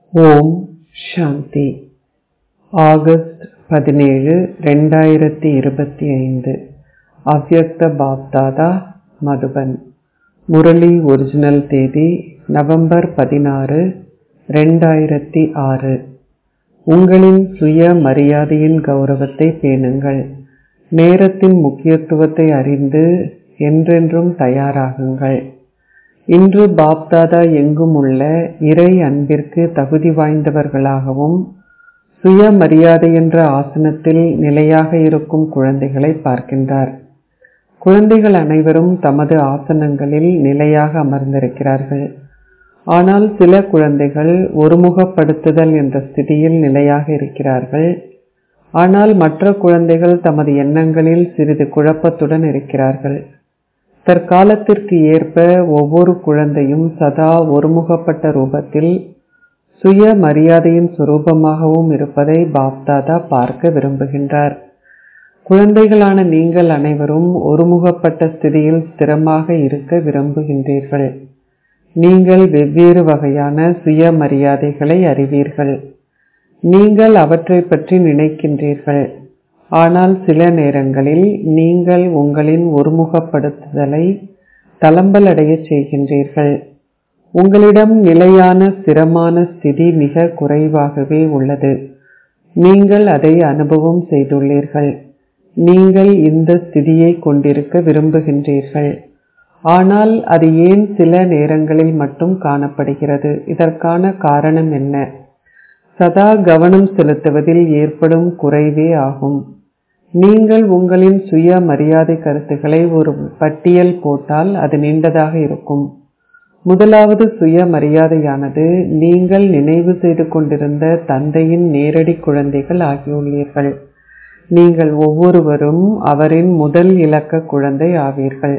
ஓம் சாந்தி August பதினேழு ரெண்டாயிரத்தி இருபத்தி ஐந்து அவ்யக்த பாப்தாதா மதுபன் முரளி ஒரிஜினல் தேதி நவம்பர் பதினாறு ரெண்டாயிரத்தி ஆறு உங்களின் சுய மரியாதையின் கௌரவத்தை பேணுங்கள் நேரத்தின் முக்கியத்துவத்தை அறிந்து என்றென்றும் தயாராகுங்கள் இன்று பாப்தாதா எங்கும் உள்ள இறை அன்பிற்கு தகுதி வாய்ந்தவர்களாகவும் சுய மரியாதை என்ற ஆசனத்தில் நிலையாக இருக்கும் குழந்தைகளை பார்க்கின்றார் குழந்தைகள் அனைவரும் தமது ஆசனங்களில் நிலையாக அமர்ந்திருக்கிறார்கள் ஆனால் சில குழந்தைகள் ஒருமுகப்படுத்துதல் என்ற ஸ்திதியில் நிலையாக இருக்கிறார்கள் ஆனால் மற்ற குழந்தைகள் தமது எண்ணங்களில் சிறிது குழப்பத்துடன் இருக்கிறார்கள் தற்காலத்திற்கு ஏற்ப ஒவ்வொரு குழந்தையும் சதா ஒருமுகப்பட்ட ரூபத்தில் சுய மரியாதையின் சுரூபமாகவும் இருப்பதை பாப்தாதா பார்க்க விரும்புகின்றார் குழந்தைகளான நீங்கள் அனைவரும் ஒருமுகப்பட்ட ஸ்திதியில் ஸ்திரமாக இருக்க விரும்புகின்றீர்கள் நீங்கள் வெவ்வேறு வகையான சுய மரியாதைகளை அறிவீர்கள் நீங்கள் அவற்றை பற்றி நினைக்கின்றீர்கள் ஆனால் சில நேரங்களில் நீங்கள் உங்களின் ஒருமுகப்படுத்துதலை தளம்பலடைய செய்கின்றீர்கள் உங்களிடம் நிலையான ஸ்திரமான ஸ்திதி மிக குறைவாகவே உள்ளது நீங்கள் அதை அனுபவம் செய்துள்ளீர்கள் நீங்கள் இந்த ஸ்திதியை கொண்டிருக்க விரும்புகின்றீர்கள் ஆனால் அது ஏன் சில நேரங்களில் மட்டும் காணப்படுகிறது இதற்கான காரணம் என்ன சதா கவனம் செலுத்துவதில் ஏற்படும் குறைவே ஆகும் நீங்கள் உங்களின் சுய மரியாதை கருத்துக்களை ஒரு பட்டியல் போட்டால் அது நீண்டதாக இருக்கும் முதலாவது சுய மரியாதையானது நீங்கள் நினைவு செய்து கொண்டிருந்த தந்தையின் நேரடி குழந்தைகள் ஆகியுள்ளீர்கள் நீங்கள் ஒவ்வொருவரும் அவரின் முதல் இலக்க குழந்தை ஆவீர்கள்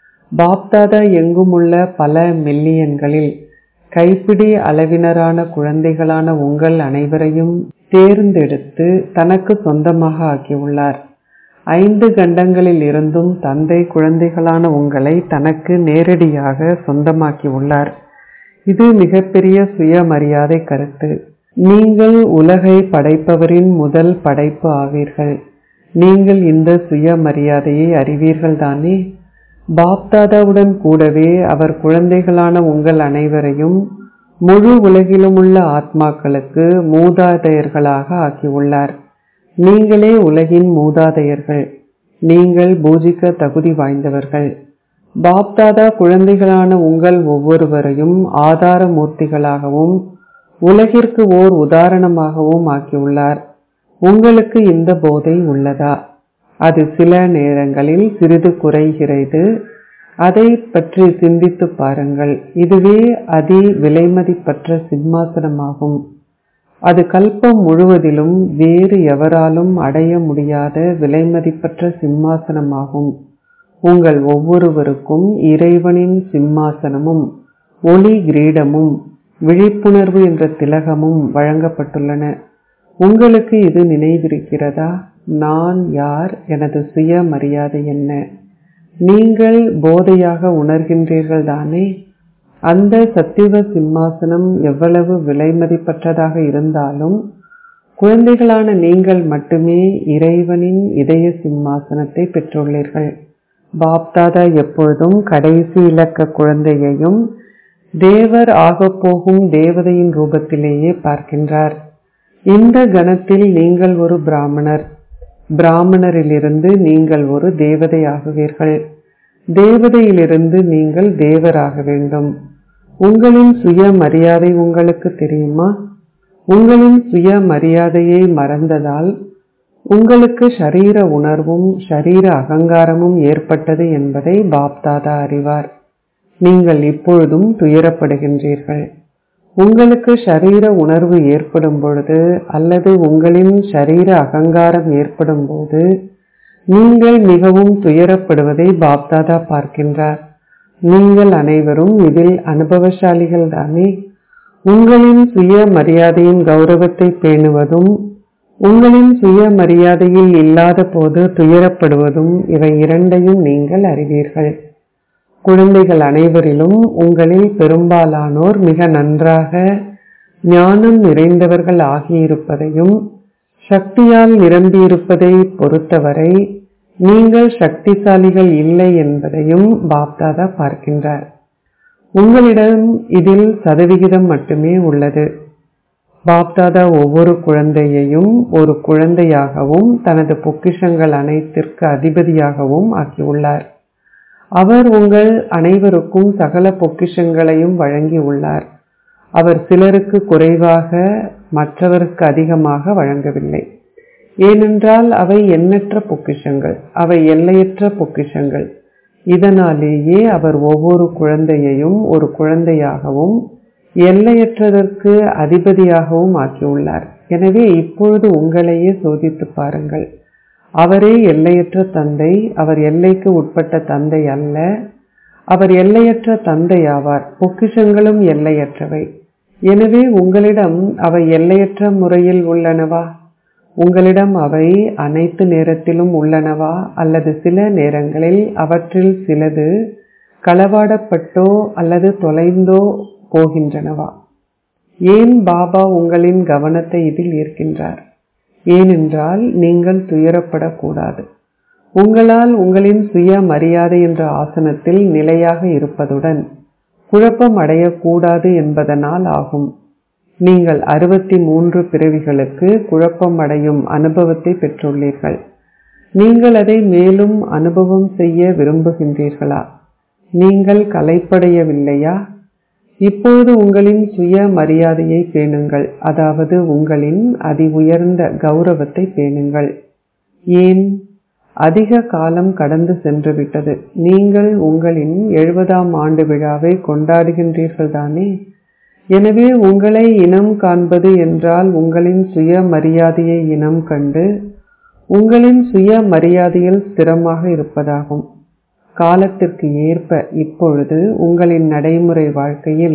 பாப்தாதா எங்கும் உள்ள பல மில்லியன்களில் கைப்பிடி அளவினரான குழந்தைகளான உங்கள் அனைவரையும் தேர்ந்தெடுத்து தனக்கு சொந்தமாக ஆக்கியுள்ளார் ஐந்து கண்டங்களில் இருந்தும் தந்தை குழந்தைகளான உங்களை தனக்கு நேரடியாக சொந்தமாக்கியுள்ளார் இது மிகப்பெரிய சுயமரியாதை கருத்து நீங்கள் உலகை படைப்பவரின் முதல் படைப்பு ஆவீர்கள் நீங்கள் இந்த சுயமரியாதையை அறிவீர்கள் தானே பாப்தாதாவுடன் கூடவே அவர் குழந்தைகளான உங்கள் அனைவரையும் முழு உலகிலும் உள்ள ஆத்மாக்களுக்கு மூதாதையர்களாக ஆக்கியுள்ளார் நீங்களே உலகின் மூதாதையர்கள் நீங்கள் பூஜிக்க தகுதி வாய்ந்தவர்கள் பாப்தாதா குழந்தைகளான உங்கள் ஒவ்வொருவரையும் ஆதார மூர்த்திகளாகவும் உலகிற்கு ஓர் உதாரணமாகவும் ஆக்கியுள்ளார் உங்களுக்கு இந்த போதை உள்ளதா அது சில நேரங்களில் சிறிது குறைகிறது அதை பற்றி சிந்தித்து பாருங்கள் இதுவே அதி விலைமதிப்பற்ற சிம்மாசனமாகும் அது கல்பம் முழுவதிலும் வேறு எவராலும் அடைய முடியாத விலைமதிப்பற்ற சிம்மாசனமாகும் உங்கள் ஒவ்வொருவருக்கும் இறைவனின் சிம்மாசனமும் ஒளி கிரீடமும் விழிப்புணர்வு என்ற திலகமும் வழங்கப்பட்டுள்ளன உங்களுக்கு இது நினைவிருக்கிறதா நான் யார் எனது சுய மரியாதை என்ன நீங்கள் போதையாக உணர்கின்றீர்கள் தானே அந்த சத்திவ சிம்மாசனம் எவ்வளவு விலைமதிப்பற்றதாக இருந்தாலும் குழந்தைகளான நீங்கள் மட்டுமே இறைவனின் இதய சிம்மாசனத்தை பெற்றுள்ளீர்கள் பாப்தாதா எப்பொழுதும் கடைசி இலக்க குழந்தையையும் தேவர் ஆகப்போகும் தேவதையின் ரூபத்திலேயே பார்க்கின்றார் இந்த கணத்தில் நீங்கள் ஒரு பிராமணர் பிராமணரிலிருந்து நீங்கள் ஒரு தேவதை ஆகுவீர்கள் தேவதையிலிருந்து நீங்கள் தேவராக வேண்டும் உங்களின் சுய மரியாதை உங்களுக்கு தெரியுமா உங்களின் சுய மரியாதையை மறந்ததால் உங்களுக்கு ஷரீர உணர்வும் ஷரீர அகங்காரமும் ஏற்பட்டது என்பதை பாப்தாதா அறிவார் நீங்கள் இப்பொழுதும் துயரப்படுகின்றீர்கள் உங்களுக்கு ஷரீர உணர்வு ஏற்படும் பொழுது அல்லது உங்களின் ஷரீர அகங்காரம் ஏற்படும் போது நீங்கள் மிகவும் துயரப்படுவதை பாப்தாதா பார்க்கின்றார் நீங்கள் அனைவரும் இதில் அனுபவசாலிகள் தானே உங்களின் சுய மரியாதையின் கௌரவத்தை பேணுவதும் உங்களின் சுய மரியாதையில் இல்லாத போது துயரப்படுவதும் இவை இரண்டையும் நீங்கள் அறிவீர்கள் குழந்தைகள் அனைவரிலும் உங்களில் பெரும்பாலானோர் மிக நன்றாக ஞானம் நிறைந்தவர்கள் ஆகியிருப்பதையும் சக்தியால் நிரம்பியிருப்பதை பொறுத்தவரை நீங்கள் சக்திசாலிகள் இல்லை என்பதையும் பாப்தாதா பார்க்கின்றார் உங்களிடம் இதில் சதவிகிதம் மட்டுமே உள்ளது பாப்தாதா ஒவ்வொரு குழந்தையையும் ஒரு குழந்தையாகவும் தனது பொக்கிஷங்கள் அனைத்திற்கு அதிபதியாகவும் ஆக்கியுள்ளார் அவர் உங்கள் அனைவருக்கும் சகல பொக்கிஷங்களையும் வழங்கியுள்ளார் அவர் சிலருக்கு குறைவாக மற்றவருக்கு அதிகமாக வழங்கவில்லை ஏனென்றால் அவை எண்ணற்ற பொக்கிஷங்கள் அவை எல்லையற்ற பொக்கிஷங்கள் இதனாலேயே அவர் ஒவ்வொரு குழந்தையையும் ஒரு குழந்தையாகவும் எல்லையற்றதற்கு அதிபதியாகவும் ஆக்கியுள்ளார் எனவே இப்பொழுது உங்களையே சோதித்து பாருங்கள் அவரே எல்லையற்ற தந்தை அவர் எல்லைக்கு உட்பட்ட தந்தை அல்ல அவர் எல்லையற்ற தந்தை ஆவார் பொக்கிஷங்களும் எல்லையற்றவை எனவே உங்களிடம் அவை எல்லையற்ற முறையில் உள்ளனவா உங்களிடம் அவை அனைத்து நேரத்திலும் உள்ளனவா அல்லது சில நேரங்களில் அவற்றில் சிலது களவாடப்பட்டோ அல்லது தொலைந்தோ போகின்றனவா ஏன் பாபா உங்களின் கவனத்தை இதில் ஈர்க்கின்றார் ஏனென்றால் நீங்கள் துயரப்படக்கூடாது உங்களால் உங்களின் சுய மரியாதை என்ற ஆசனத்தில் நிலையாக இருப்பதுடன் குழப்பம் அடையக்கூடாது என்பதனால் ஆகும் நீங்கள் அறுபத்தி மூன்று பிறவிகளுக்கு குழப்பம் அடையும் அனுபவத்தை பெற்றுள்ளீர்கள் நீங்கள் அதை மேலும் அனுபவம் செய்ய விரும்புகின்றீர்களா நீங்கள் கலைப்படையவில்லையா இப்பொழுது உங்களின் சுய மரியாதையை பேணுங்கள் அதாவது உங்களின் அதி உயர்ந்த கௌரவத்தை பேணுங்கள் ஏன் அதிக காலம் கடந்து சென்று விட்டது நீங்கள் உங்களின் எழுபதாம் ஆண்டு விழாவை கொண்டாடுகின்றீர்கள் தானே எனவே உங்களை இனம் காண்பது என்றால் உங்களின் சுய மரியாதையை இனம் கண்டு உங்களின் சுய மரியாதையில் ஸ்திரமாக இருப்பதாகும் காலத்திற்கு ஏற்ப இப்பொழுது உங்களின் நடைமுறை வாழ்க்கையில்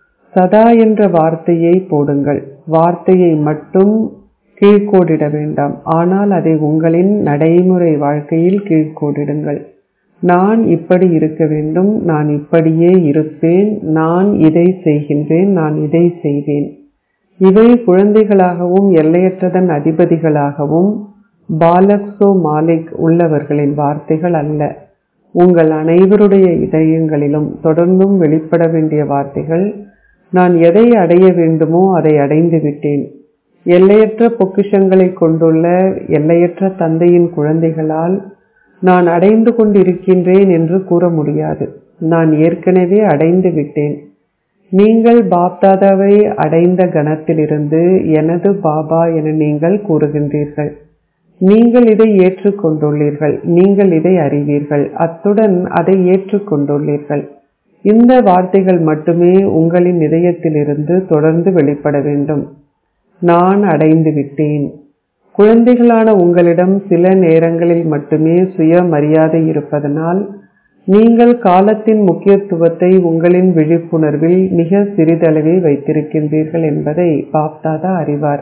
சதா என்ற வார்த்தையை போடுங்கள் வார்த்தையை மட்டும் கீழ்கோடிட வேண்டாம் ஆனால் அதை உங்களின் நடைமுறை வாழ்க்கையில் கீழ்கோடிடுங்கள் நான் இப்படி இருக்க வேண்டும் நான் இப்படியே இருப்பேன் நான் இதை செய்கின்றேன் நான் இதை செய்வேன் இவை குழந்தைகளாகவும் எல்லையற்றதன் அதிபதிகளாகவும் பாலக்ஸோ மாலிக் உள்ளவர்களின் வார்த்தைகள் அல்ல உங்கள் அனைவருடைய இதயங்களிலும் தொடர்ந்தும் வெளிப்பட வேண்டிய வார்த்தைகள் நான் எதை அடைய வேண்டுமோ அதை அடைந்து விட்டேன் எல்லையற்ற பொக்கிஷங்களை கொண்டுள்ள எல்லையற்ற தந்தையின் குழந்தைகளால் நான் அடைந்து கொண்டிருக்கின்றேன் என்று கூற முடியாது நான் ஏற்கனவே அடைந்து விட்டேன் நீங்கள் பாப்தாதாவை அடைந்த கணத்திலிருந்து எனது பாபா என நீங்கள் கூறுகின்றீர்கள் நீங்கள் இதை ஏற்றுக்கொண்டுள்ளீர்கள் நீங்கள் இதை அறிவீர்கள் அத்துடன் அதை ஏற்றுக்கொண்டுள்ளீர்கள் இந்த வார்த்தைகள் மட்டுமே உங்களின் இதயத்திலிருந்து தொடர்ந்து வெளிப்பட வேண்டும் நான் அடைந்து விட்டேன் குழந்தைகளான உங்களிடம் சில நேரங்களில் மட்டுமே சுய மரியாதை இருப்பதனால் நீங்கள் காலத்தின் முக்கியத்துவத்தை உங்களின் விழிப்புணர்வில் மிக சிறிதளவே வைத்திருக்கின்றீர்கள் என்பதை பாப்தாதா அறிவார்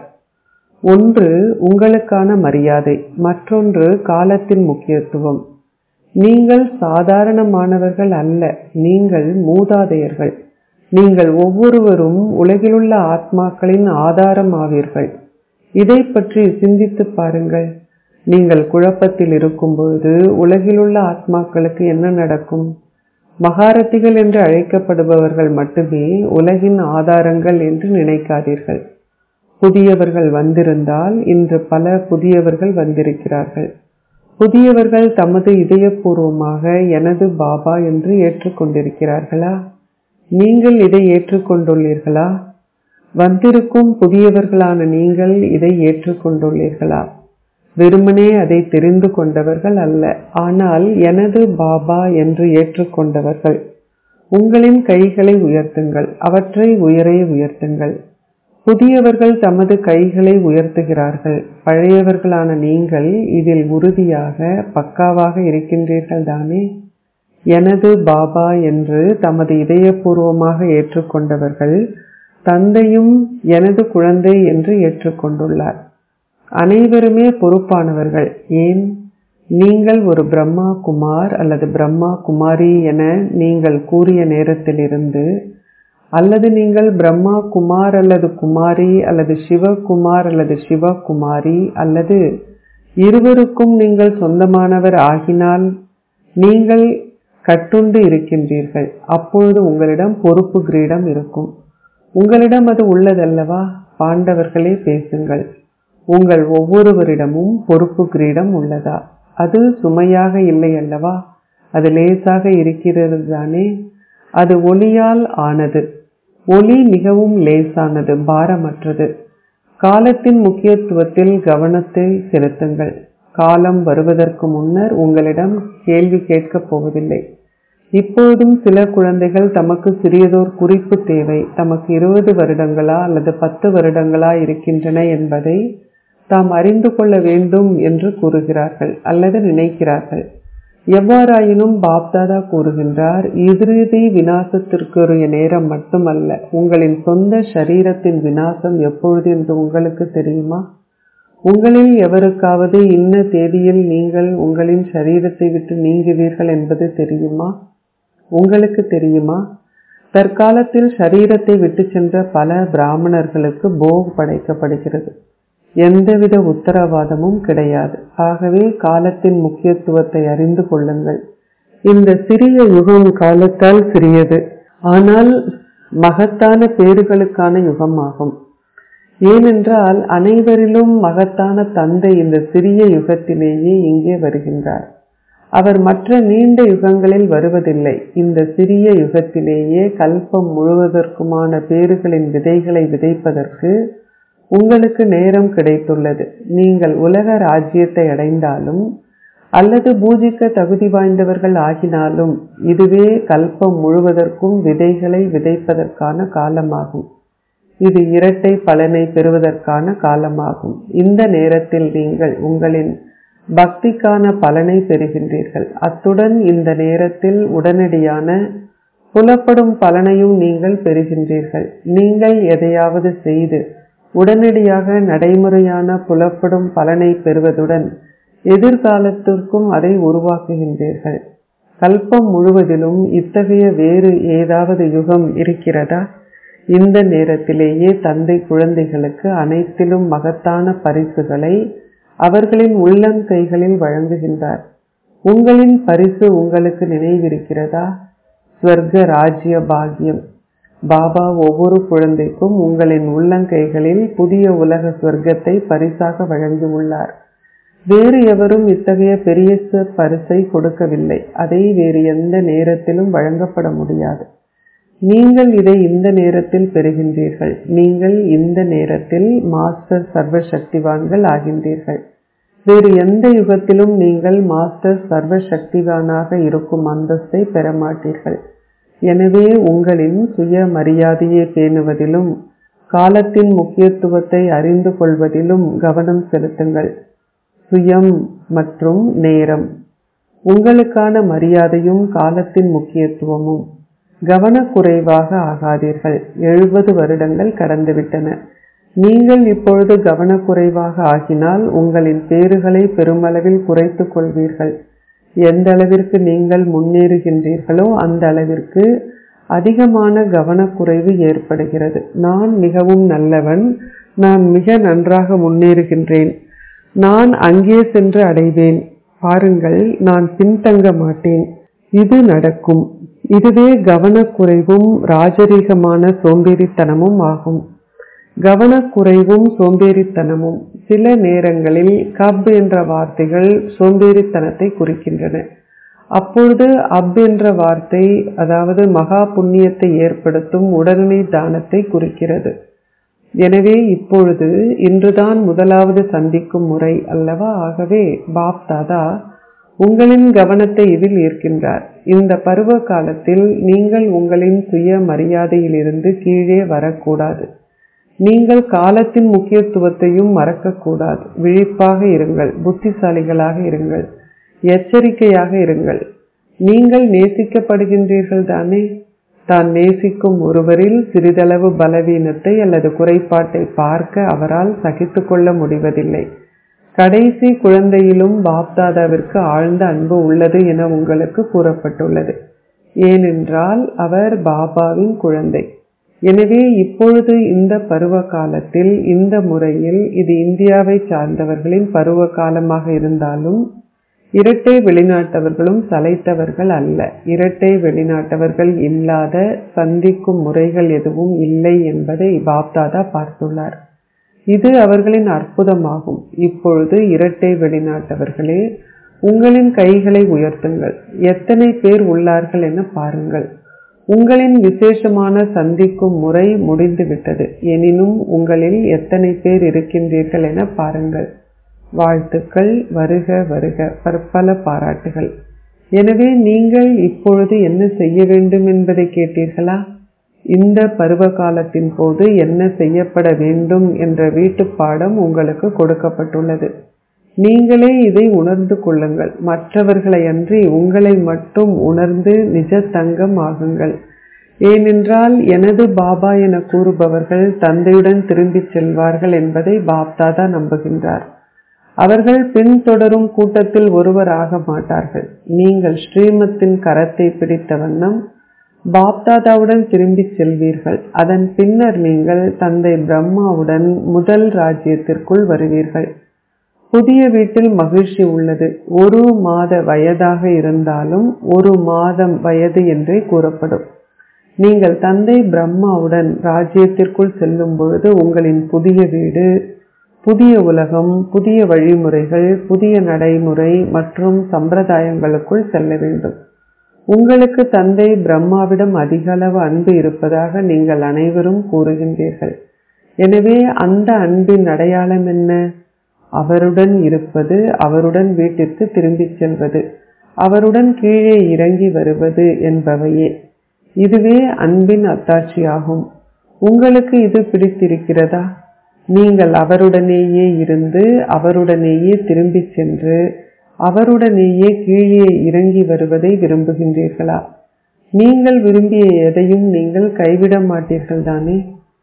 ஒன்று உங்களுக்கான மரியாதை மற்றொன்று காலத்தின் முக்கியத்துவம் நீங்கள் சாதாரணமானவர்கள் அல்ல நீங்கள் மூதாதையர்கள் நீங்கள் ஒவ்வொருவரும் உலகிலுள்ள ஆத்மாக்களின் ஆதாரம் ஆவீர்கள் இதை பற்றி சிந்தித்து பாருங்கள் நீங்கள் குழப்பத்தில் இருக்கும் பொழுது உலகிலுள்ள ஆத்மாக்களுக்கு என்ன நடக்கும் மகாரத்திகள் என்று அழைக்கப்படுபவர்கள் மட்டுமே உலகின் ஆதாரங்கள் என்று நினைக்காதீர்கள் புதியவர்கள் வந்திருந்தால் இன்று பல புதியவர்கள் வந்திருக்கிறார்கள் புதியவர்கள் தமது இதயபூர்வமாக எனது பாபா என்று ஏற்றுக்கொண்டிருக்கிறார்களா நீங்கள் இதை ஏற்றுக்கொண்டுள்ளீர்களா வந்திருக்கும் புதியவர்களான நீங்கள் இதை ஏற்றுக்கொண்டுள்ளீர்களா வெறுமனே அதை தெரிந்து கொண்டவர்கள் அல்ல ஆனால் எனது பாபா என்று ஏற்றுக்கொண்டவர்கள் உங்களின் கைகளை உயர்த்துங்கள் அவற்றை உயரே உயர்த்துங்கள் புதியவர்கள் தமது கைகளை உயர்த்துகிறார்கள் பழையவர்களான நீங்கள் இதில் உறுதியாக பக்காவாக இருக்கின்றீர்கள் தானே எனது பாபா என்று தமது இதயபூர்வமாக ஏற்றுக்கொண்டவர்கள் தந்தையும் எனது குழந்தை என்று ஏற்றுக்கொண்டுள்ளார் அனைவருமே பொறுப்பானவர்கள் ஏன் நீங்கள் ஒரு பிரம்மா குமார் அல்லது பிரம்மா குமாரி என நீங்கள் கூறிய நேரத்திலிருந்து அல்லது நீங்கள் பிரம்மா குமார் அல்லது குமாரி அல்லது சிவகுமார் அல்லது சிவகுமாரி அல்லது இருவருக்கும் நீங்கள் சொந்தமானவர் ஆகினால் நீங்கள் கட்டுண்டு இருக்கின்றீர்கள் அப்பொழுது உங்களிடம் பொறுப்பு கிரீடம் இருக்கும் உங்களிடம் அது உள்ளதல்லவா பாண்டவர்களே பேசுங்கள் உங்கள் ஒவ்வொருவரிடமும் பொறுப்பு கிரீடம் உள்ளதா அது சுமையாக இல்லை அல்லவா அது லேசாக இருக்கிறது தானே அது ஒளியால் ஆனது ஒளி மிகவும் லேசானது பாரமற்றது காலத்தின் முக்கியத்துவத்தில் கவனத்தை செலுத்துங்கள் காலம் வருவதற்கு முன்னர் உங்களிடம் கேள்வி கேட்கப் போவதில்லை இப்போதும் சில குழந்தைகள் தமக்கு சிறியதோர் குறிப்பு தேவை தமக்கு இருபது வருடங்களா அல்லது பத்து வருடங்களா இருக்கின்றன என்பதை தாம் அறிந்து கொள்ள வேண்டும் என்று கூறுகிறார்கள் அல்லது நினைக்கிறார்கள் எவ்வாறாயினும் பாப்தாதா கூறுகின்றார் இறுதி வினாசத்திற்குரிய நேரம் மட்டுமல்ல உங்களின் சொந்த சரீரத்தின் வினாசம் எப்பொழுது என்று உங்களுக்கு தெரியுமா உங்களில் எவருக்காவது இன்ன தேதியில் நீங்கள் உங்களின் சரீரத்தை விட்டு நீங்குவீர்கள் என்பது தெரியுமா உங்களுக்கு தெரியுமா தற்காலத்தில் சரீரத்தை விட்டு சென்ற பல பிராமணர்களுக்கு போக் படைக்கப்படுகிறது எந்தவித உத்தரவாதமும் கிடையாது ஆகவே காலத்தின் முக்கியத்துவத்தை அறிந்து கொள்ளுங்கள் இந்த சிறிய யுகம் காலத்தால் சிறியது ஆனால் மகத்தான பேறுகளுக்கான யுகமாகும் ஏனென்றால் அனைவரிலும் மகத்தான தந்தை இந்த சிறிய யுகத்திலேயே இங்கே வருகின்றார் அவர் மற்ற நீண்ட யுகங்களில் வருவதில்லை இந்த சிறிய யுகத்திலேயே கல்பம் முழுவதற்குமான பேறுகளின் விதைகளை விதைப்பதற்கு உங்களுக்கு நேரம் கிடைத்துள்ளது நீங்கள் உலக ராஜ்யத்தை அடைந்தாலும் அல்லது பூஜிக்க தகுதி வாய்ந்தவர்கள் ஆகினாலும் இதுவே கல்பம் முழுவதற்கும் விதைகளை விதைப்பதற்கான காலமாகும் இது இரட்டை பலனை பெறுவதற்கான காலமாகும் இந்த நேரத்தில் நீங்கள் உங்களின் பக்திக்கான பலனை பெறுகின்றீர்கள் அத்துடன் இந்த நேரத்தில் உடனடியான புலப்படும் பலனையும் நீங்கள் பெறுகின்றீர்கள் நீங்கள் எதையாவது செய்து உடனடியாக நடைமுறையான புலப்படும் பலனை பெறுவதுடன் எதிர்காலத்திற்கும் அதை உருவாக்குகின்றீர்கள் கல்பம் முழுவதிலும் இத்தகைய வேறு ஏதாவது யுகம் இருக்கிறதா இந்த நேரத்திலேயே தந்தை குழந்தைகளுக்கு அனைத்திலும் மகத்தான பரிசுகளை அவர்களின் உள்ளங்கைகளில் வழங்குகின்றார் உங்களின் பரிசு உங்களுக்கு நினைவிருக்கிறதா ஸ்வர்க ராஜ்ய பாகியம் பாபா ஒவ்வொரு குழந்தைக்கும் உங்களின் உள்ளங்கைகளில் புதிய உலக சொர்க்கத்தை பரிசாக வழங்கியுள்ளார் வேறு எவரும் இத்தகைய பெரிய பரிசை கொடுக்கவில்லை அதை வேறு எந்த நேரத்திலும் வழங்கப்பட முடியாது நீங்கள் இதை இந்த நேரத்தில் பெறுகின்றீர்கள் நீங்கள் இந்த நேரத்தில் மாஸ்டர் சர்வ சக்திவான்கள் ஆகின்றீர்கள் வேறு எந்த யுகத்திலும் நீங்கள் மாஸ்டர் சர்வ சக்திவானாக இருக்கும் அந்தஸ்தை பெற மாட்டீர்கள் எனவே உங்களின் சுய மரியாதையை பேணுவதிலும் காலத்தின் முக்கியத்துவத்தை அறிந்து கொள்வதிலும் கவனம் செலுத்துங்கள் சுயம் மற்றும் நேரம் உங்களுக்கான மரியாதையும் காலத்தின் முக்கியத்துவமும் கவனக்குறைவாக ஆகாதீர்கள் எழுபது வருடங்கள் கடந்துவிட்டன நீங்கள் இப்பொழுது கவனக்குறைவாக ஆகினால் உங்களின் பேறுகளை பெருமளவில் குறைத்துக் கொள்வீர்கள் எந்த அளவிற்கு நீங்கள் முன்னேறுகின்றீர்களோ அந்த அளவிற்கு அதிகமான கவனக்குறைவு ஏற்படுகிறது நான் மிகவும் நல்லவன் நான் மிக நன்றாக முன்னேறுகின்றேன் நான் அங்கே சென்று அடைவேன் பாருங்கள் நான் பின்தங்க மாட்டேன் இது நடக்கும் இதுவே கவனக்குறைவும் ராஜரீகமான சோம்பேறித்தனமும் ஆகும் கவனக்குறைவும் சோம்பேறித்தனமும் சில நேரங்களில் கப் என்ற வார்த்தைகள் சோம்பேறித்தனத்தை குறிக்கின்றன அப்பொழுது அப் என்ற வார்த்தை அதாவது மகா புண்ணியத்தை ஏற்படுத்தும் உடனடி தானத்தை குறிக்கிறது எனவே இப்பொழுது இன்றுதான் முதலாவது சந்திக்கும் முறை அல்லவா ஆகவே பாப் தாதா உங்களின் கவனத்தை இதில் ஈர்க்கின்றார் இந்த பருவ காலத்தில் நீங்கள் உங்களின் சுய மரியாதையிலிருந்து கீழே வரக்கூடாது நீங்கள் காலத்தின் முக்கியத்துவத்தையும் மறக்கக்கூடாது விழிப்பாக இருங்கள் புத்திசாலிகளாக இருங்கள் எச்சரிக்கையாக இருங்கள் நீங்கள் நேசிக்கப்படுகின்றீர்கள் தானே தான் நேசிக்கும் ஒருவரில் சிறிதளவு பலவீனத்தை அல்லது குறைபாட்டை பார்க்க அவரால் சகித்து கொள்ள முடிவதில்லை கடைசி குழந்தையிலும் பாப்தாதாவிற்கு ஆழ்ந்த அன்பு உள்ளது என உங்களுக்கு கூறப்பட்டுள்ளது ஏனென்றால் அவர் பாபாவின் குழந்தை எனவே இப்பொழுது இந்த பருவ காலத்தில் இந்த முறையில் இது இந்தியாவை சார்ந்தவர்களின் பருவ காலமாக இருந்தாலும் இரட்டை வெளிநாட்டவர்களும் சளைத்தவர்கள் அல்ல இரட்டை வெளிநாட்டவர்கள் இல்லாத சந்திக்கும் முறைகள் எதுவும் இல்லை என்பதை பாப்தாதா பார்த்துள்ளார் இது அவர்களின் அற்புதமாகும் இப்பொழுது இரட்டை வெளிநாட்டவர்களே உங்களின் கைகளை உயர்த்துங்கள் எத்தனை பேர் உள்ளார்கள் என பாருங்கள் உங்களின் விசேஷமான சந்திக்கும் முறை முடிந்துவிட்டது எனினும் உங்களில் எத்தனை பேர் இருக்கின்றீர்கள் என பாருங்கள் வாழ்த்துக்கள் வருக வருக பற்பல பாராட்டுகள் எனவே நீங்கள் இப்பொழுது என்ன செய்ய வேண்டும் என்பதை கேட்டீர்களா இந்த பருவ காலத்தின் போது என்ன செய்யப்பட வேண்டும் என்ற வீட்டுப் பாடம் உங்களுக்கு கொடுக்கப்பட்டுள்ளது நீங்களே இதை உணர்ந்து கொள்ளுங்கள் மற்றவர்களை அன்றி உங்களை மட்டும் உணர்ந்து நிஜ தங்கம் ஆகுங்கள் ஏனென்றால் எனது பாபா என கூறுபவர்கள் தந்தையுடன் திரும்பிச் செல்வார்கள் என்பதை பாப்தாதா நம்புகின்றார் அவர்கள் பின்தொடரும் கூட்டத்தில் ஒருவர் ஆக மாட்டார்கள் நீங்கள் ஸ்ரீமத்தின் கரத்தை பிடித்த வண்ணம் பாப்தாதாவுடன் திரும்பிச் செல்வீர்கள் அதன் பின்னர் நீங்கள் தந்தை பிரம்மாவுடன் முதல் ராஜ்யத்திற்குள் வருவீர்கள் புதிய வீட்டில் மகிழ்ச்சி உள்ளது ஒரு மாத வயதாக இருந்தாலும் ஒரு மாதம் வயது என்றே கூறப்படும் நீங்கள் தந்தை பிரம்மாவுடன் ராஜ்யத்திற்குள் செல்லும் பொழுது உங்களின் புதிய வீடு புதிய உலகம் புதிய வழிமுறைகள் புதிய நடைமுறை மற்றும் சம்பிரதாயங்களுக்குள் செல்ல வேண்டும் உங்களுக்கு தந்தை பிரம்மாவிடம் அதிக அளவு அன்பு இருப்பதாக நீங்கள் அனைவரும் கூறுகின்றீர்கள் எனவே அந்த அன்பின் அடையாளம் என்ன அவருடன் இருப்பது அவருடன் வீட்டிற்கு திரும்பிச் செல்வது அவருடன் கீழே இறங்கி வருவது என்பவையே இதுவே அன்பின் அத்தாட்சியாகும் உங்களுக்கு இது பிடித்திருக்கிறதா நீங்கள் அவருடனேயே இருந்து அவருடனேயே திரும்பிச் சென்று அவருடனேயே கீழே இறங்கி வருவதை விரும்புகின்றீர்களா நீங்கள் விரும்பிய எதையும் நீங்கள் கைவிட மாட்டீர்கள் தானே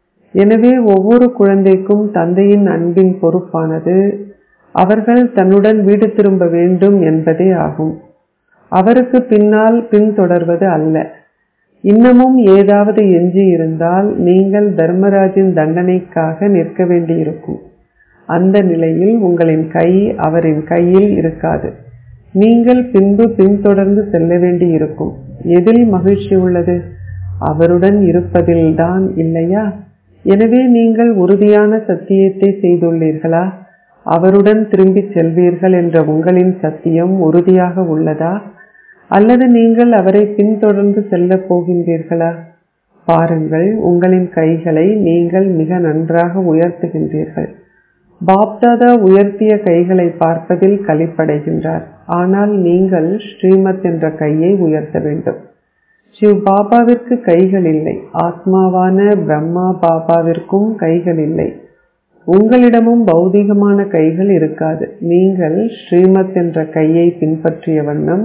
எனவே ஒவ்வொரு குழந்தைக்கும் தந்தையின் அன்பின் பொறுப்பானது அவர்கள் தன்னுடன் வீடு திரும்ப வேண்டும் என்பதே ஆகும் அவருக்கு பின்னால் பின்தொடர்வது அல்ல இன்னமும் ஏதாவது எஞ்சி இருந்தால் நீங்கள் தர்மராஜின் தண்டனைக்காக நிற்க வேண்டியிருக்கும் அந்த நிலையில் உங்களின் கை அவரின் கையில் இருக்காது நீங்கள் பின்பு பின்தொடர்ந்து செல்ல வேண்டியிருக்கும் எதில் மகிழ்ச்சி உள்ளது அவருடன் இருப்பதில்தான் இல்லையா எனவே நீங்கள் உறுதியான சத்தியத்தை செய்துள்ளீர்களா அவருடன் திரும்பிச் செல்வீர்கள் என்ற உங்களின் சத்தியம் உறுதியாக உள்ளதா அல்லது நீங்கள் அவரை பின்தொடர்ந்து செல்லப் போகின்றீர்களா பாருங்கள் உங்களின் கைகளை நீங்கள் மிக நன்றாக உயர்த்துகின்றீர்கள் பாப்தாதா உயர்த்திய கைகளை பார்ப்பதில் கலிப்படைகின்றார் ஆனால் நீங்கள் ஸ்ரீமத் என்ற கையை உயர்த்த வேண்டும் சிவ் பாபாவிற்கு கைகள் இல்லை ஆத்மாவான பிரம்மா பாபாவிற்கும் கைகள் இல்லை உங்களிடமும் பௌதிகமான கைகள் இருக்காது நீங்கள் ஸ்ரீமத் என்ற கையை பின்பற்றிய வண்ணம்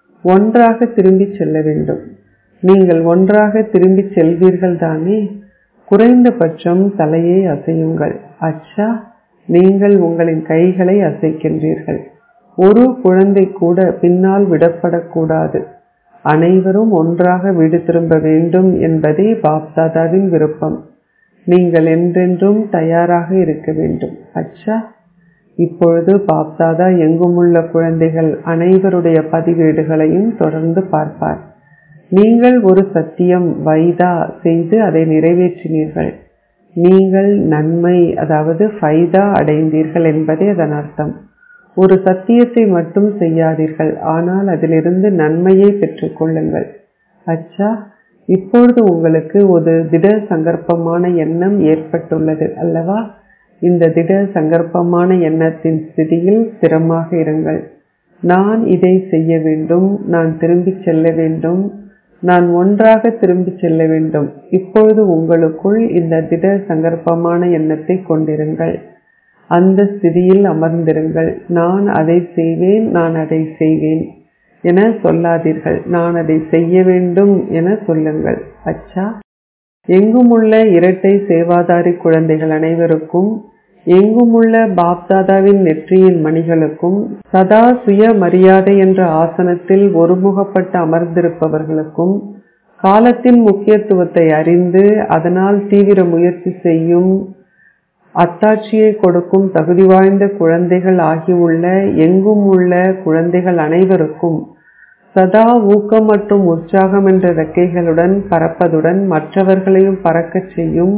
ஒன்றாக திரும்பிச் செல்ல வேண்டும் நீங்கள் ஒன்றாக திரும்பிச் செல்வீர்கள் தானே குறைந்தபட்சம் தலையை அசையுங்கள் அச்சா நீங்கள் உங்களின் கைகளை அசைக்கின்றீர்கள் ஒரு குழந்தை கூட பின்னால் விடப்படக்கூடாது அனைவரும் ஒன்றாக வீடு திரும்ப வேண்டும் என்பதே பாப்தாதாவின் விருப்பம் நீங்கள் என்றென்றும் தயாராக இருக்க வேண்டும் அச்சா இப்பொழுது பாப்தாதா எங்குமுள்ள குழந்தைகள் அனைவருடைய பதிவேடுகளையும் தொடர்ந்து பார்ப்பார் நீங்கள் ஒரு சத்தியம் வைதா செய்து அதை நிறைவேற்றினீர்கள் நீங்கள் நன்மை அதாவது ஃபைதா அடைந்தீர்கள் என்பதே அதன் அர்த்தம் ஒரு சத்தியத்தை மட்டும் செய்யாதீர்கள் ஆனால் அதிலிருந்து நன்மையை பெற்றுக்கொள்ளுங்கள் அச்சா இப்பொழுது உங்களுக்கு ஒரு திட சங்கற்பமான எண்ணம் ஏற்பட்டுள்ளது அல்லவா இந்த திட சங்கற்பமான எண்ணத்தின் ஸ்திதியில் ஸ்திரமாக இருங்கள் நான் இதை செய்ய வேண்டும் நான் திரும்பிச் செல்ல வேண்டும் நான் ஒன்றாக திரும்பிச் செல்ல வேண்டும் இப்பொழுது உங்களுக்குள் இந்த திட சங்கற்பமான எண்ணத்தை கொண்டிருங்கள் அந்த ஸ்திதியில் அமர்ந்திருங்கள் நான் அதை செய்வேன் நான் அதை செய்வேன் என சொல்லாதீர்கள் நான் அதை செய்ய வேண்டும் என சொல்லுங்கள் அச்சா எங்குமுள்ள இரட்டை சேவாதாரி குழந்தைகள் அனைவருக்கும் எங்குமுள்ள பாப்தாதாவின் நெற்றியின் மணிகளுக்கும் சதா சுய மரியாதை என்ற ஆசனத்தில் ஒருமுகப்பட்டு அமர்ந்திருப்பவர்களுக்கும் காலத்தின் முக்கியத்துவத்தை அறிந்து அதனால் தீவிர முயற்சி செய்யும் அத்தாட்சியை கொடுக்கும் தகுதி வாய்ந்த குழந்தைகள் ஆகியுள்ள எங்கும் உள்ள குழந்தைகள் அனைவருக்கும் சதா ஊக்கம் மற்றும் உற்சாகம் என்ற ரெக்கைகளுடன் பறப்பதுடன் மற்றவர்களையும் பறக்கச் செய்யும்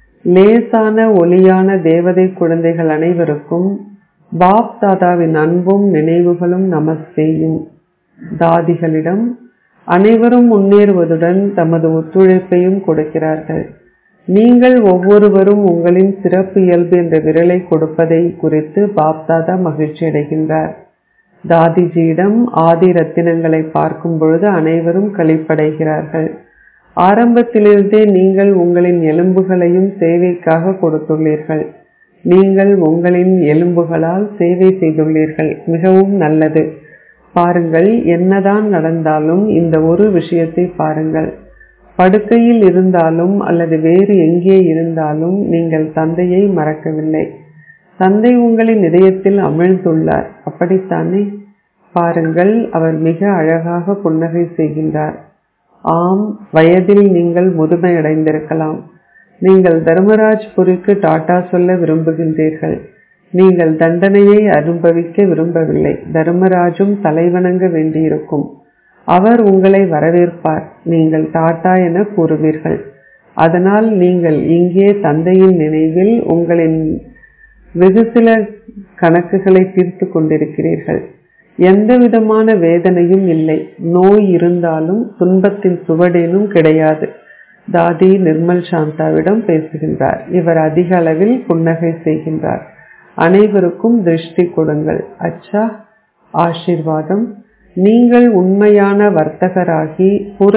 லேசான ஒளியான தேவதை குழந்தைகள் அனைவருக்கும் பாப் தாதாவின் அன்பும் நினைவுகளும் நமஸ்தேயும் தாதிகளிடம் அனைவரும் முன்னேறுவதுடன் தமது ஒத்துழைப்பையும் கொடுக்கிறார்கள் நீங்கள் ஒவ்வொருவரும் உங்களின் சிறப்பு இயல்பு என்ற விரலை கொடுப்பதை குறித்து பாப்தாதா மகிழ்ச்சி அடைகின்றார் தாதிஜியிடம் ஆதி ரத்தினங்களை பார்க்கும் பொழுது அனைவரும் கழிப்படைகிறார்கள் ஆரம்பத்திலிருந்தே நீங்கள் உங்களின் எலும்புகளையும் சேவைக்காக கொடுத்துள்ளீர்கள் நீங்கள் உங்களின் எலும்புகளால் சேவை செய்துள்ளீர்கள் மிகவும் நல்லது பாருங்கள் என்னதான் நடந்தாலும் இந்த ஒரு விஷயத்தை பாருங்கள் படுக்கையில் இருந்தாலும் அல்லது வேறு எங்கே இருந்தாலும் நீங்கள் தந்தையை மறக்கவில்லை தந்தை உங்களின் இதயத்தில் அமிழ்ந்துள்ளார் அப்படித்தானே பாருங்கள் அவர் மிக அழகாக புன்னகை செய்கின்றார் ஆம் வயதில் நீங்கள் முதுமையடைந்திருக்கலாம் நீங்கள் தர்மராஜ்புரிக்கு டாடா சொல்ல விரும்புகின்றீர்கள் நீங்கள் தண்டனையை அனுபவிக்க விரும்பவில்லை தர்மராஜும் தலைவணங்க வேண்டியிருக்கும் அவர் உங்களை வரவேற்பார் நீங்கள் டாடா என கூறுவீர்கள் அதனால் நீங்கள் இங்கே தந்தையின் நினைவில் உங்களின் வெகு சில கணக்குகளை தீர்த்து கொண்டிருக்கிறீர்கள் எந்த விதமான வேதனையும் இல்லை நோய் இருந்தாலும் துன்பத்தின் சுவடேனும் கிடையாது தாதி நிர்மல் சாந்தாவிடம் பேசுகின்றார் இவர் அதிக அளவில் புன்னகை செய்கின்றார் அனைவருக்கும் திருஷ்டி கொடுங்கள் அச்சா ஆசிர்வாதம் நீங்கள் உண்மையான வர்த்தகராகி புற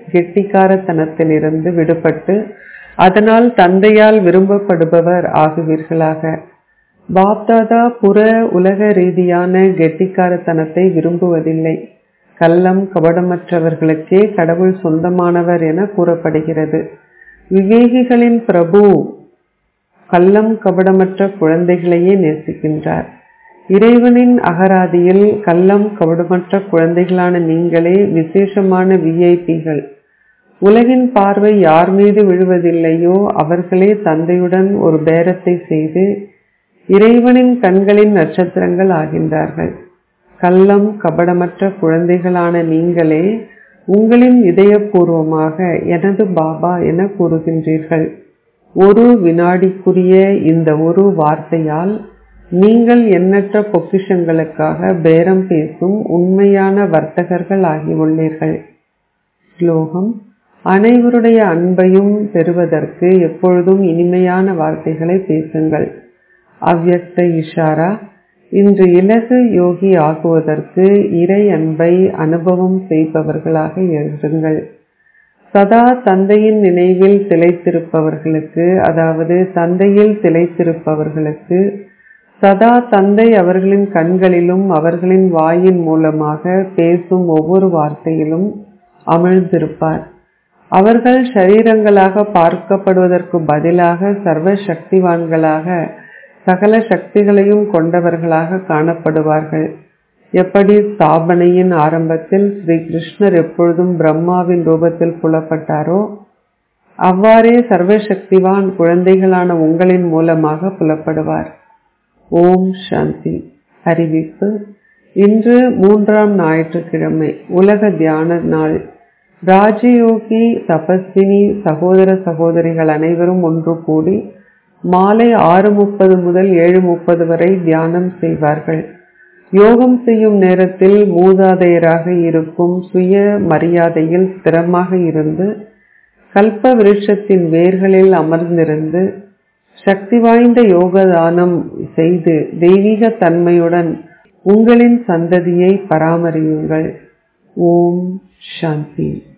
கெட்டிக்காரத்தனத்திலிருந்து விடுபட்டு அதனால் தந்தையால் விரும்பப்படுபவர் ஆகுவீர்களாக பாப்தாதா புற உலக ரீதியான கெட்டிக்காரத்தனத்தை விரும்புவதில்லை கள்ளம் கபடமற்றவர்களுக்கே கடவுள் சொந்தமானவர் என கூறப்படுகிறது விவேகிகளின் பிரபு கள்ளம் கபடமற்ற குழந்தைகளையே நேசிக்கின்றார் இறைவனின் அகராதியில் கள்ளம் கபடமற்ற குழந்தைகளான நீங்களே விசேஷமான விஐபிகள் உலகின் பார்வை யார் மீது விழுவதில்லையோ அவர்களே தந்தையுடன் ஒரு பேரத்தை செய்து இறைவனின் கண்களின் நட்சத்திரங்கள் ஆகின்றார்கள் கள்ளம் கபடமற்ற குழந்தைகளான நீங்களே உங்களின் இதயபூர்வமாக எனது பாபா என கூறுகின்றீர்கள் ஒரு வினாடிக்குரிய இந்த ஒரு வார்த்தையால் நீங்கள் எண்ணற்ற பொக்கிஷங்களுக்காக பேரம் பேசும் உண்மையான வர்த்தகர்கள் ஆகியுள்ளீர்கள் ஸ்லோகம் அனைவருடைய அன்பையும் பெறுவதற்கு எப்பொழுதும் இனிமையான வார்த்தைகளை பேசுங்கள் அவ்யக்த இஷாரா இன்று இலகு யோகி ஆகுவதற்கு இறை அன்பை அனுபவம் செய்பவர்களாக எழுதுங்கள் சதா தந்தையின் நினைவில் திளைத்திருப்பவர்களுக்கு அதாவது தந்தையில் திளைத்திருப்பவர்களுக்கு சதா தந்தை அவர்களின் கண்களிலும் அவர்களின் வாயின் மூலமாக பேசும் ஒவ்வொரு வார்த்தையிலும் அமிழ்ந்திருப்பார் அவர்கள் ஷரீரங்களாக பார்க்கப்படுவதற்கு பதிலாக சர்வ சக்திவான்களாக சகல சக்திகளையும் கொண்டவர்களாக காணப்படுவார்கள் எப்படி ஸ்தாபனையின் ஆரம்பத்தில் ஸ்ரீ கிருஷ்ணர் எப்பொழுதும் பிரம்மாவின் ரூபத்தில் புலப்பட்டாரோ அவ்வாறே சர்வசக்திவான் குழந்தைகளான உங்களின் மூலமாக புலப்படுவார் ஓம் சாந்தி அறிவிப்பு இன்று மூன்றாம் ஞாயிற்றுக்கிழமை உலக தியான நாள் ராஜயோகி தபஸ்வினி சகோதர சகோதரிகள் அனைவரும் ஒன்று கூடி மாலை ஆறு முப்பது முதல் ஏழு முப்பது வரை தியானம் செய்வார்கள் யோகம் செய்யும் நேரத்தில் மூதாதையராக இருக்கும் சுய மரியாதையில் ஸ்திரமாக இருந்து கல்ப விருட்சத்தின் வேர்களில் அமர்ந்திருந்து சக்தி வாய்ந்த யோகதானம் செய்து தெய்வீக தன்மையுடன் உங்களின் சந்ததியை பராமரியுங்கள் ஓம் சாந்தி